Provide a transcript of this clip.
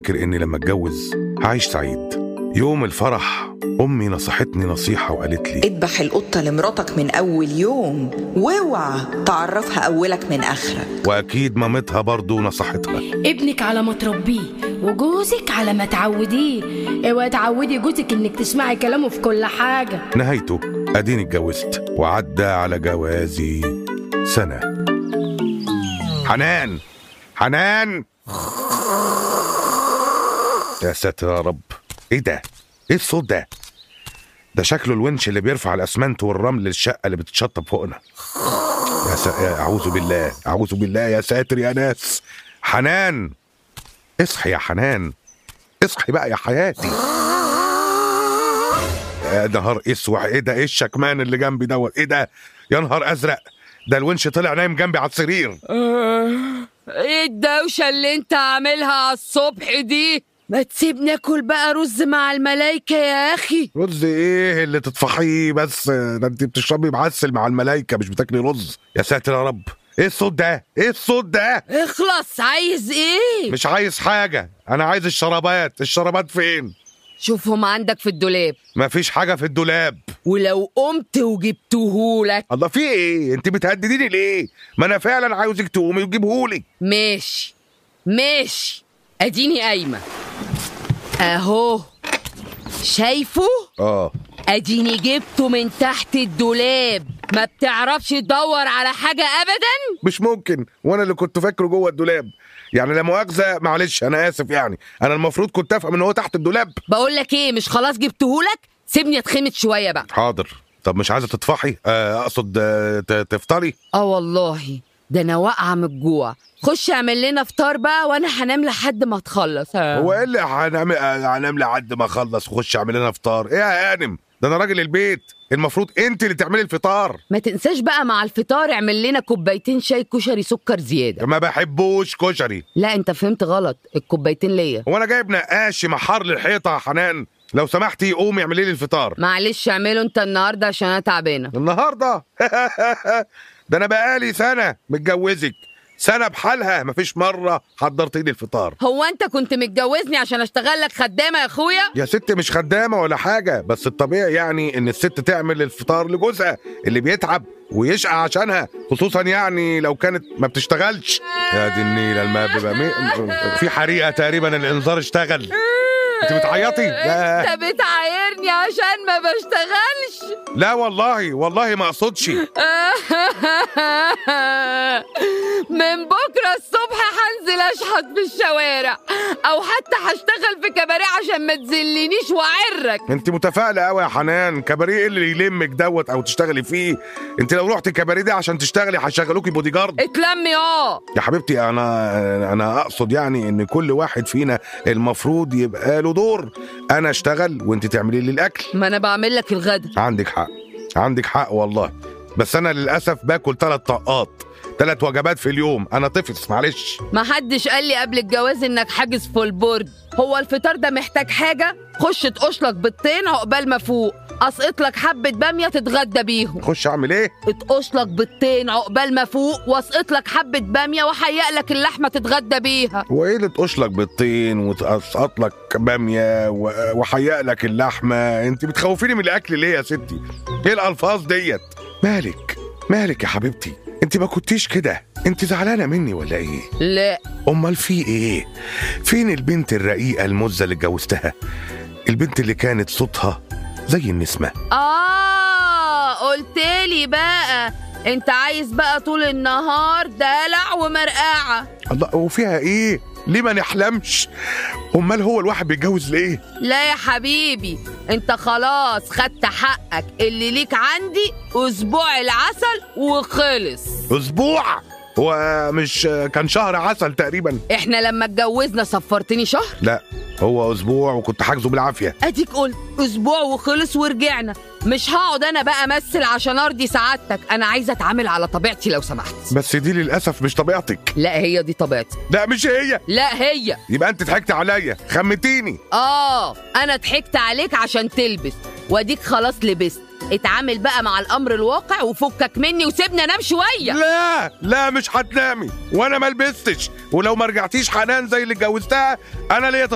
متفكر إني لما أتجوز هعيش سعيد يوم الفرح أمي نصحتني نصيحة وقالت لي اذبح القطة لمراتك من أول يوم واوعى تعرفها أولك من آخرك وأكيد مامتها برضو نصحتها ابنك على ما تربيه وجوزك على ما تعوديه اوعي تعودي جوزك انك تسمعي كلامه في كل حاجه نهايته أديني اتجوزت وعدى على جوازي سنة حنان حنان يا ساتر يا رب ايه ده؟ ايه الصوت ده؟ ده شكله الونش اللي بيرفع الاسمنت والرمل للشقة اللي بتتشطب فوقنا يا سا... يا اعوذ بالله اعوذ بالله يا ساتر يا ناس حنان اصحي يا حنان اصحي بقى يا حياتي يا نهار اسود ايه ده ايه الشكمان اللي جنبي دوت ايه ده يا نهار ازرق ده الونش طلع نايم جنبي على السرير ايه الدوشة اللي انت عاملها على الصبح دي ما تسيبني اكل بقى رز مع الملايكة يا اخي رز ايه اللي تطفحيه بس ده انت بتشربي معسل مع الملايكه مش بتاكلي رز يا ساتر يا رب ايه الصوت ده ايه الصوت ده اخلص عايز ايه مش عايز حاجه انا عايز الشرابات الشرابات فين شوفهم عندك في الدولاب مفيش حاجه في الدولاب ولو قمت وجبتهولك الله في ايه انت بتهدديني ليه ما انا فعلا عاوزك تقومي وتجيبهولي ماشي ماشي اديني قايمة اهو شايفه اه اديني جبته من تحت الدولاب ما بتعرفش تدور على حاجة ابدا مش ممكن وانا اللي كنت فاكره جوه الدولاب يعني لا مؤاخذه معلش انا اسف يعني انا المفروض كنت افهم ان هو تحت الدولاب بقول لك ايه مش خلاص جبتهولك سيبني اتخمت شوية بقى حاضر طب مش عايزه تطفحي آه، اقصد آه، ت- تفطري اه والله ده انا واقعه من الجوع خش اعمل لنا فطار بقى وانا هنام لحد ما تخلص هو ايه اللي هنعمل آه، هنعمل لحد ما اخلص وخش اعمل لنا فطار ايه يا هانم ده انا راجل البيت المفروض انت اللي تعملي الفطار ما تنساش بقى مع الفطار اعمل لنا كوبايتين شاي كشري سكر زياده ما بحبوش كشري لا انت فهمت غلط الكوبايتين ليا هو انا جايب نقاش محار للحيطه يا حنان لو سمحتي قومي اعملي لي الفطار معلش اعمله انت النهارده عشان انا تعبانه النهارده ده انا بقالي سنه متجوزك سنه بحالها مفيش مره حضرتي لي الفطار هو انت كنت متجوزني عشان اشتغل لك خدامه يا اخويا يا ست مش خدامه ولا حاجه بس الطبيعي يعني ان الست تعمل الفطار لجوزها اللي بيتعب ويشقى عشانها خصوصا يعني لو كانت ما بتشتغلش يا دي النيله الماء بيبقى مي... في حريقه تقريبا الانذار اشتغل انت بتعيطي لا انت بتعايرني عشان ما بشتغلش لا والله والله ما اقصدش من بكره الصبح هنزل اشحط في الشوارع او حتى هشتغل في كباريه عشان ما تذلنيش واعرك انت متفائله قوي يا حنان كباريه ايه اللي يلمك دوت او تشتغلي فيه انت لو رحت كباريه ده عشان تشتغلي هيشغلوكي بودي جارد اتلمي اه يا حبيبتي انا انا اقصد يعني ان كل واحد فينا المفروض يبقى له دور انا اشتغل وانت تعملي لي الاكل ما انا بعمل لك الغدا عندك حق عندك حق والله بس انا للاسف باكل ثلاث طاقات ثلاث وجبات في اليوم انا طفس معلش ما حدش قال لي قبل الجواز انك حاجز فول بورد هو الفطار ده محتاج حاجه خش تقش لك بيضتين عقبال ما فوق اسقط لك حبه باميه تتغدى بيهم خش اعمل ايه اتقش لك بيضتين عقبال ما فوق واسقط لك حبه باميه وحيق لك اللحمه تتغدى بيها هو ايه اللي تقش لك بيضتين وتسقط لك باميه و- وحيق لك اللحمه انت بتخوفيني من الاكل ليه يا ستي ايه الالفاظ ديت مالك مالك يا حبيبتي انت ما كنتيش كده انت زعلانه مني ولا ايه لا امال في ايه فين البنت الرقيقه المزه اللي اتجوزتها البنت اللي كانت صوتها زي النسمه اه قلتلي بقى انت عايز بقى طول النهار دلع ومرقعه الله وفيها ايه ليه ما نحلمش امال هو الواحد بيتجوز ليه لا يا حبيبي انت خلاص خدت حقك اللي ليك عندي اسبوع العسل وخلص اسبوع هو مش كان شهر عسل تقريبا احنا لما اتجوزنا صفرتني شهر لا هو اسبوع وكنت حاجزه بالعافيه اديك قلت اسبوع وخلص ورجعنا مش هقعد انا بقى امثل عشان ارضي سعادتك انا عايزه اتعامل على طبيعتي لو سمحت بس دي للاسف مش طبيعتك لا هي دي طبيعتي لا مش هي لا هي يبقى انت ضحكت عليا خمتيني اه انا ضحكت عليك عشان تلبس واديك خلاص لبست اتعامل بقى مع الامر الواقع وفكك مني وسيبني انام شويه لا لا مش هتنامي وانا ما لبستش ولو ما رجعتيش حنان زي اللي اتجوزتها انا ليا